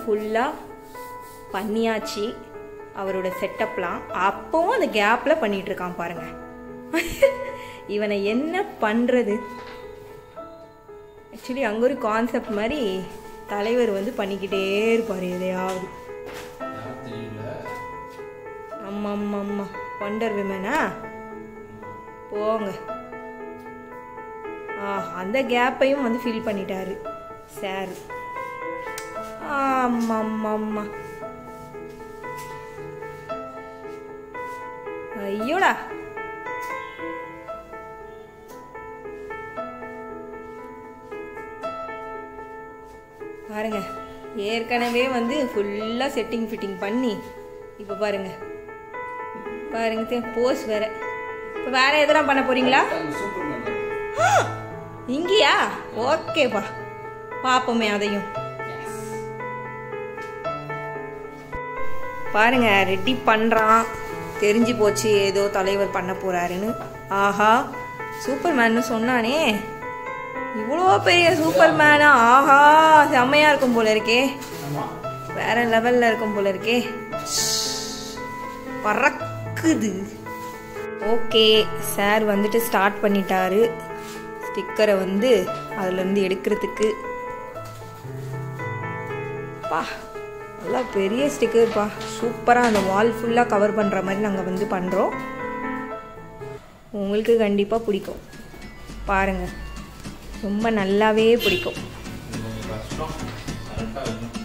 ஃபுல்லாக பண்ணியாச்சு அவரோட செட்டப்லாம் அப்பவும் அந்த கேப்பில் பண்ணிட்டு இருக்கான் பாருங்க இவனை என்ன பண்ணுறது ஆக்சுவலி அங்கே ஒரு கான்செப்ட் மாதிரி தலைவர் வந்து பண்ணிக்கிட்டே இருப்பார் எதையாவது யார் தெரியல அம்மா அம்மா அம்மா வண்டர் விமனா போங்க ஆ அந்த கேப்பையும் வந்து ஃபில் பண்ணிட்டாரு சார் ஆமா அம்மா அம்மா ஐயோடா பாருங்க ஏற்கனவே வந்து ஃபுல்லாக செட்டிங் ஃபிட்டிங் பண்ணி இப்போ பாருங்க பாருங்க போஸ் வேற இப்போ வேற எதனா பண்ண போறீங்களா சூப்பர் மேன் இங்கேயா ஓகேப்பா பார்ப்போமே அதையும் பாருங்க ரெடி பண்ணுறான் தெரிஞ்சு போச்சு ஏதோ தலைவர் பண்ண போறாருன்னு ஆஹா சூப்பர் மேன்னு சொன்னானே இவ்வளோ பெரிய சூப்பர் மேனா ஆஹா செம்மையா இருக்கும் போல இருக்கே ஆமா வேற லெவல்ல இருக்கும் போல இருக்கே பறக்குது ஓகே சார் வந்துட்டு ஸ்டார்ட் பண்ணிட்டாரு ஸ்டிக்கரை வந்து அதுலேருந்து எடுக்கிறதுக்கு பா நல்லா பெரிய ஸ்டிக்கர்ப்பா சூப்பராக அந்த வால் ஃபுல்லாக கவர் பண்ணுற மாதிரி நாங்கள் வந்து பண்ணுறோம் உங்களுக்கு கண்டிப்பாக பிடிக்கும் பாருங்கள் ரொம்ப நல்லாவே பிடிக்கும் இது கொஞ்சம் கஷ்டம் கரெக்டாக இருக்கும்